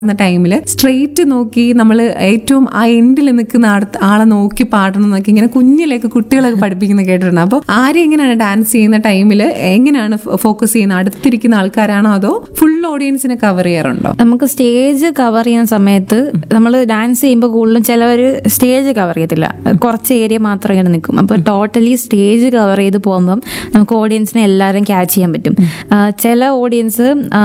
എന്ന ടൈമിൽ സ്ട്രെയിറ്റ് നോക്കി നമ്മൾ ഏറ്റവും ആ എൻഡിൽ നിൽക്കുന്ന അടുത്ത ആളെ നോക്കി പാടണം എന്നൊക്കെ ഇങ്ങനെ കുഞ്ഞിലേക്ക് കുട്ടികളൊക്കെ പഠിപ്പിക്കുന്ന കേട്ടിട്ടുണ്ട് അപ്പോൾ ആരും എങ്ങനെയാണ് ഡാൻസ് ചെയ്യുന്ന ടൈമിൽ എങ്ങനെയാണ് ഫോക്കസ് ചെയ്യുന്നത് അടുത്തിരിക്കുന്ന ആൾക്കാരാണോ അതോ ഫുൾ ഓഡിയൻസിനെ കവർ ചെയ്യാറുണ്ടോ നമുക്ക് സ്റ്റേജ് കവർ ചെയ്യുന്ന സമയത്ത് നമ്മൾ ഡാൻസ് ചെയ്യുമ്പോൾ കൂടുതലും ചിലവർ സ്റ്റേജ് കവർ ചെയ്യത്തില്ല കുറച്ച് ഏരിയ മാത്രം ഇങ്ങനെ നിൽക്കും അപ്പോൾ ടോട്ടലി സ്റ്റേജ് കവർ ചെയ്ത് പോകുമ്പം നമുക്ക് ഓഡിയൻസിനെ എല്ലാവരും ക്യാച്ച് ചെയ്യാൻ പറ്റും ആ, ചില ഓഡിയൻസ്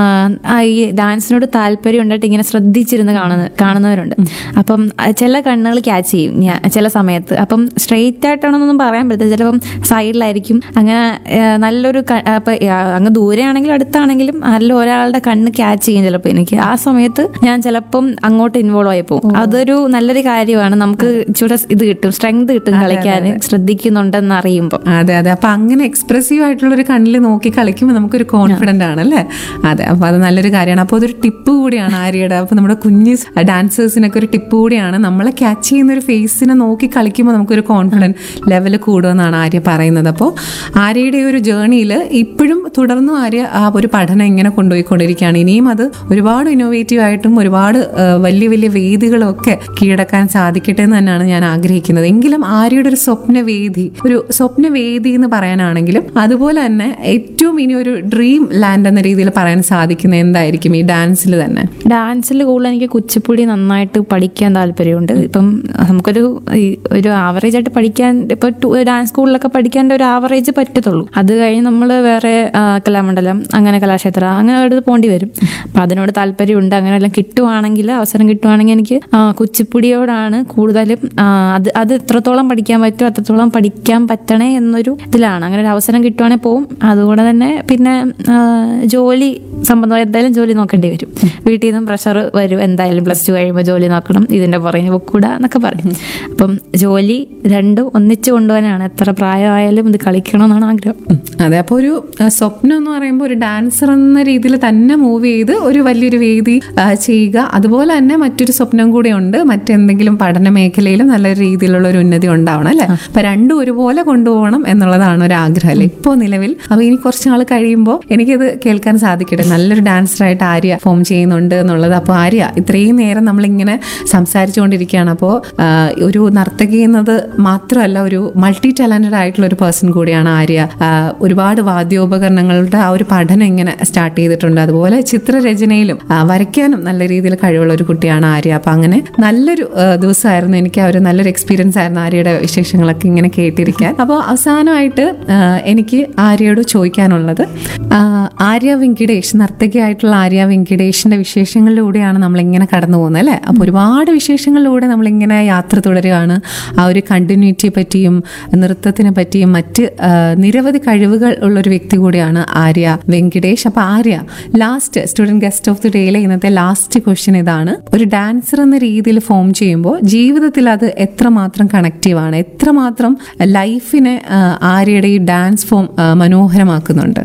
ഈ ഡാൻസിനോട് താല്പര്യം ഉണ്ടായിട്ട് ഇങ്ങനെ ശ്രദ്ധിച്ചിരുന്ന് കാണുന്ന കാണുന്നവരുണ്ട് അപ്പം ആ, ചില കണ്ണുകൾ ക്യാച്ച് ചെയ്യും ഞാൻ ചില സമയത്ത് അപ്പം സ്ട്രെയിറ്റ് ആയിട്ടാണെന്നൊന്നും പറയാൻ പറ്റില്ല ചിലപ്പം സൈഡിലായിരിക്കും അങ്ങനെ ആ, നല്ലൊരു ക- അപ്പൊ ആ, അങ്ങ് ദൂരെയാണെങ്കിലും അടുത്താണെങ്കിലും നല്ല ഒരാളുടെ കണ്ണ് ക്യാച്ച് ചെയ്യും ചിലപ്പോൾ എനിക്ക് ആ സമയത്ത് ഞാൻ ചിലപ്പം അങ്ങോട്ട് ഇൻവോൾവ് ആയി പോകും അതൊരു നല്ലൊരു കാര്യമാണ് നമുക്ക് ഇച്ചിരി ഇത് കിട്ടും സ്ട്രെങ്ത് കിട്ടും കളിക്കാൻ ശ്രദ്ധിക്കുന്നുണ്ടെന്ന് അറിയുമ്പോൾ അതെ അതെ അപ്പൊ അങ്ങനെ എക്സ്പ്രസീവ് ആയിട്ടുള്ള ഒരു കണ്ണിൽ നോക്കി കളിക്കുമ്പോൾ നമുക്കൊരു കോൺഫിഡന്റ് ആണ് അല്ലേ അതെ അപ്പൊ അത് നല്ലൊരു കാര്യമാണ് അപ്പോൾ അതൊരു ടിപ്പ് കൂടിയാണ് ആര്യയുടെ അപ്പൊ നമ്മുടെ കുഞ്ഞ് ഡാൻസേഴ്സിനൊക്കെ ഒരു ടിപ്പ് കൂടിയാണ് നമ്മളെ ക്യാച്ച് ചെയ്യുന്ന ഒരു ഫേസിനെ നോക്കി കളിക്കുമ്പോൾ നമുക്കൊരു കോൺഫിഡൻറ്റ് ലെവൽ കൂടുമെന്നാണ് ആര്യ പറയുന്നത് അപ്പോൾ ആര്യയുടെ ഈ ഒരു ജേണിയിൽ ഇപ്പോഴും തുടർന്നും ആര്യ ആ ഒരു പഠനം ഇങ്ങനെ കൊണ്ടുപോയിക്കൊണ്ടിരിക്കുകയാണ് ഇനിയും അത് ഒരുപാട് ഇന്നോവേറ്റീവ് ആയിട്ടും ഒരുപാട് ആ, വലിയ വലിയ വേദികളും ഒക്കെ കീഴടക്കാൻ സാധിക്കട്ടെ എന്ന് തന്നെയാണ് ഞാൻ ആഗ്രഹിക്കുന്നത് എങ്കിലും ആര്യയുടെ ഒരു സ്വപ്നവേദി ഒരു സ്വപ്നവേദി എന്ന് പറയാനാണെങ്കിലും അതുപോലെ തന്നെ ഏറ്റവും ഇനി ഒരു ഡ്രീം ലാൻഡ് എന്ന രീതിയിൽ പറയാൻ സാധിക്കുന്ന എന്തായിരിക്കും ഈ ഡാൻസിൽ തന്നെ ഡാൻസിൽ കൂടുതൽ എനിക്ക് കുച്ചിപ്പുടി നന്നായിട്ട് പഠിക്കാൻ താല്പര്യമുണ്ട് ഇപ്പം നമുക്കൊരു ഈ ഒരു ആവറേജ് ആയിട്ട് പഠിക്കാൻ ഇപ്പൊ ടു- ഡാൻസ് സ്കൂളിലൊക്കെ പഠിക്കാൻ ഒരു ആവറേജ് പറ്റത്തുള്ളൂ അത് കഴിഞ്ഞ് നമ്മൾ വേറെ ആ, കലാമണ്ഡലം അങ്ങനെ കലാക്ഷേത്ര അങ്ങനെ അടുത്ത് പോണ്ടി വരും അപ്പം അതിനോട് താല്പര്യമുണ്ട് അങ്ങനെ എല്ലാം കിട്ടുവാണെങ്കിൽ അവസരം കിട്ടുവാണെങ്കിൽ എനിക്ക് ആ, കുച്ചിപ്പുടിയോടാണ് കൂടുതലും ആ, അത് അത് എത്രത്തോളം പഠിക്കാൻ പറ്റുമോ അത്രത്തോളം പഠിക്കാൻ പറ്റണേ എന്നൊരു ഇതിലാണ് അങ്ങനെ ഒരു അവസരം കിട്ടുവാണെങ്കിൽ പോവും അതുകൂടെ തന്നെ പിന്നെ ആ, ജോലി സംബന്ധമായി എന്തായാലും ജോലി നോക്കേണ്ടി വരും വീട്ടിൽ നിന്നും പ്രഷർ വരും എന്തായാലും പ്ലസ് ടു കഴിയുമ്പോൾ ജോലി നോക്കണം ഇതിന്റെ പുറകെ പൊക്കൂടാ എന്നൊക്കെ പറയും അപ്പം ജോലി രണ്ടും ഒന്നിച്ചു കൊണ്ടുപോകാനാണ് എത്ര പ്രായമായാലും ഇത് കളിക്കണമെന്നാണ് ആഗ്രഹം ഉം. അതെ അപ്പോൾ ഒരു ആ, സ്വപ്നം എന്ന് പറയുമ്പോൾ ഒരു ഡാൻസർ എന്ന രീതിയിൽ തന്നെ മൂവ് ചെയ്ത് ഒരു വലിയൊരു വേദി ആ, ചെയ്യുക അതുപോലെ തന്നെ മറ്റൊരു സ്വപ്നം കൂടെ ഉണ്ട് മറ്റെന്തെങ്കിലും പഠന മേഖലയിലും നല്ല രീതിയിലുള്ള ഒരു ഉന്നതി ഉണ്ടാവണം അല്ലേ അപ്പൊ രണ്ടും ഒരുപോലെ കൊണ്ടുപോകണം എന്നുള്ളതാണ് ഒരു ആഗ്രഹം അല്ലേ ഇപ്പോൾ നിലവിൽ അപ്പൊ ഇനി കുറച്ച് നാൾ കഴിയുമ്പോൾ എനിക്കത് കേൾക്കാൻ സാധിക്കട്ടെ നല്ലൊരു ഡാൻസറായിട്ട് ആര്യ ഫോം ചെയ്യുന്നുണ്ട് എന്നുള്ളത് അപ്പോൾ ആര്യ ഇത്രയും നേരം നമ്മളിങ്ങനെ സംസാരിച്ചുകൊണ്ടിരിക്കുകയാണ് അപ്പോൾ ഒരു നർത്തകി എന്നത് മാത്രമല്ല ഒരു മൾട്ടി ടാലന്റഡ് ആയിട്ടുള്ള ഒരു പേഴ്സൺ കൂടിയാണ് ആര്യ ആ, ഒരുപാട് വാദ്യോപകരണങ്ങളുടെ ആ ഒരു പഠനം ഇങ്ങനെ സ്റ്റാർട്ട് ചെയ്തിട്ടുണ്ട് അതുപോലെ ചിത്രരചനയിലും ആ, വരയ്ക്കാനും നല്ല രീതിയിൽ കഴിവുള്ള ഒരു കുട്ടിയാണ് ആര്യ അപ്പൊ അങ്ങനെ നല്ലൊരു ആ, ദിവസമായിരുന്നു എനിക്ക് ആ ഒരു നല്ലൊരു എക്സ്പീരിയൻസ് ആയിരുന്നു ആര്യയുടെ വിശേഷങ്ങളൊക്കെ ഇങ്ങനെ കേട്ടിരിക്കാൻ അപ്പോൾ അവസാനമായിട്ട് ആ, എനിക്ക് ആര്യയോട് ചോദിക്കാനുള്ളത് ആ, ആര്യ വെങ്കിടേഷ് നർത്തകിയായിട്ടുള്ള ആര്യ വെങ്കിടേഷിന്റെ വിശേഷങ്ങളിലൂടെയാണ് നമ്മളിങ്ങനെ കടന്നു പോകുന്നത് അല്ലേ അപ്പോൾ ഒരുപാട് വിശേഷങ്ങളിലൂടെ നമ്മളിങ്ങനെ യാത്ര തുടരുകയാണ് ആ ഒരു കണ്ടിന്യൂറ്റിയെ പറ്റിയും നൃത്തത്തിനെ പറ്റിയും മറ്റ് ആ, നിരവധി കഴിവുകൾ ഉള്ള ഒരു വ്യക്തി കൂടിയാണ് ആര്യ വെങ്കിടേഷ് അപ്പൊ Arya last student guest of the ഡേയിലെ ഇന്നത്തെ ലാസ്റ്റ് ക്വസ്റ്റ്യൻ ഇതാണ് ഒരു ഡാൻസർ എന്ന രീതിയിൽ ഫോം ചെയ്യുമ്പോൾ ജീവിതത്തിൽ അത് എത്രമാത്രം കണക്റ്റീവ് ആണ് എത്രമാത്രം ലൈഫിനെ ആ, ആര്യയുടെ ഈ ഡാൻസ് ഫോം ആ, മനോഹരമാക്കുന്നുണ്ട്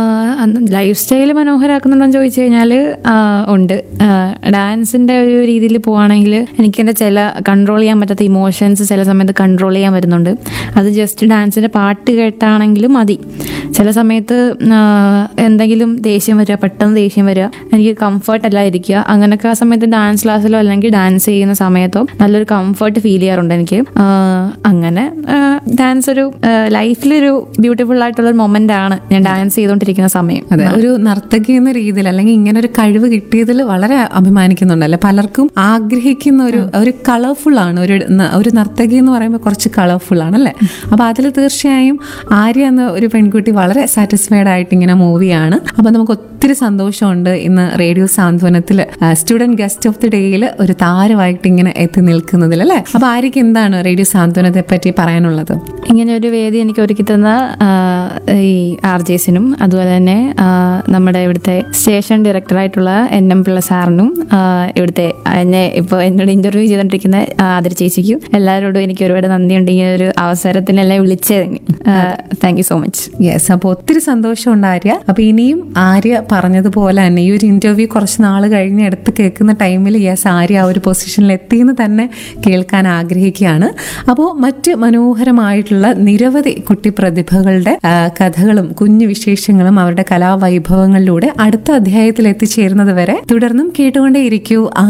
ലൈഫ് സ്റ്റൈൽ മനോഹരാക്കുന്നുണ്ടോന്ന് ചോദിച്ചു കഴിഞ്ഞാൽ ഉണ്ട് ഡാൻസിന്റെ ഒരു രീതിയിൽ പോവാണെങ്കിൽ എനിക്ക് എൻ്റെ ചില കൺട്രോൾ ചെയ്യാൻ പറ്റാത്ത ഇമോഷൻസ് ചില സമയത്ത് കൺട്രോൾ ചെയ്യാൻ വരുന്നുണ്ട് അത് ജസ്റ്റ് ഡാൻസിന്റെ പാട്ട് കേട്ടാണെങ്കിലും മതി ചില സമയത്ത് ആ, എന്തെങ്കിലും ദേഷ്യം വരിക പെട്ടെന്ന് ദേഷ്യം വരിക എനിക്ക് കംഫർട്ട് അല്ല ഇരിക്കുക അങ്ങനെയൊക്കെ ആ സമയത്ത് ഡാൻസ് ക്ലാസ്സിലോ അല്ലെങ്കിൽ ഡാൻസ് ചെയ്യുന്ന സമയത്തോ നല്ലൊരു കംഫർട്ട് ഫീൽ ചെയ്യാറുണ്ട് എനിക്ക് ആ, അങ്ങനെ ഡാൻസ് ഒരു ലൈഫിലൊരു ബ്യൂട്ടിഫുൾ ആയിട്ടുള്ള ഒരു മൊമെന്റ് ആണ് ഞാൻ ഡാൻസ് ചെയ്തുകൊണ്ടിരിക്കുന്ന സമയം അതെ ഒരു നർത്തകി എന്ന രീതിയിൽ അല്ലെങ്കിൽ ഇങ്ങനെ ഒരു കഴിവ് കിട്ടിയതിൽ വളരെ അഭിമാനിക്കുന്നുണ്ടല്ലേ പലർക്കും ആഗ്രഹിക്കുന്ന ഒരു ഒരു കളർഫുൾ ആണ് ഒരു ന- ഒരു നർത്തകി എന്ന് പറയുമ്പോൾ കുറച്ച് കളർഫുൾ ആണ് അല്ലേ അപ്പൊ അതിൽ തീർച്ചയായും ആര്യ എന്ന ഒരു പെൺകുട്ടി വളരെ സാറ്റിസ്ഫൈഡ് ആയിട്ട് ഇങ്ങനെ മൂവിയാണ് അപ്പൊ നമുക്ക് ഒത്തിരി സന്തോഷമുണ്ട് ഇന്ന് റേഡിയോ സാന്ത്വനത്തിൽ സ്റ്റുഡന്റ് ഗസ്റ്റ് ഓഫ് ദി ഡേയിൽ ഒരു താരമായിട്ട് ഇങ്ങനെ എത്തി നിൽക്കുന്നതിൽ അല്ലേ അപ്പൊ ആര്യക്ക് എന്താണ് റേഡിയോ സാന്ത്വനത്തെ പറ്റി പറയാനുള്ളത് ഇങ്ങനെ ഒരു വേദി എനിക്ക് ഒരുക്കി തന്ന ആ, ഈ ആർ ജെസിനും അതുപോലെ തന്നെ ആ, നമ്മുടെ ഇവിടുത്തെ സ്റ്റേഷൻ ഡയറക്ടറായിട്ടുള്ള എൻ എം പിള്ള സാറിനും ആ, ഇവിടുത്തെ എന്നെ ഇപ്പോൾ എന്നോട് ഇന്റർവ്യൂ ചെയ്തുകൊണ്ടിരിക്കുന്ന ആദര ചേച്ചിക്കും എല്ലാവരോടും എനിക്ക് ഒരുപാട് നന്ദിയുണ്ട് ഈ ഒരു അവസരത്തിനെല്ലാം വിളിച്ചതിന് thank you so much yes അപ്പോൾ ഒത്തിരി സന്തോഷമുണ്ട് ആര്യ അപ്പോൾ ഇനിയും ആര്യ പറഞ്ഞതുപോലെ തന്നെ ഈ ഒരു ഇന്റർവ്യൂ കുറച്ച് നാൾ കഴിഞ്ഞ് എടുത്ത് കേൾക്കുന്ന ടൈമിൽ യെസ് ആര്യ ആ ഒരു പൊസിഷനിൽ എത്തിയെന്ന് തന്നെ കേൾക്കാൻ ആഗ്രഹിക്കുകയാണ് അപ്പോൾ മറ്റ് മനോഹരമായിട്ടുള്ള നിരവധി കുട്ടി പ്രതിഭകളുടെ ആ, കഥകളും കുഞ്ഞു വിശേഷങ്ങളും അവരുടെ കലാവൈഭവങ്ങളിലൂടെ അടുത്ത അധ്യായത്തിൽ എത്തിച്ചേരുന്നത് വരെ തുടർന്നും കേട്ടുകൊണ്ടേ ഇരിക്കൂ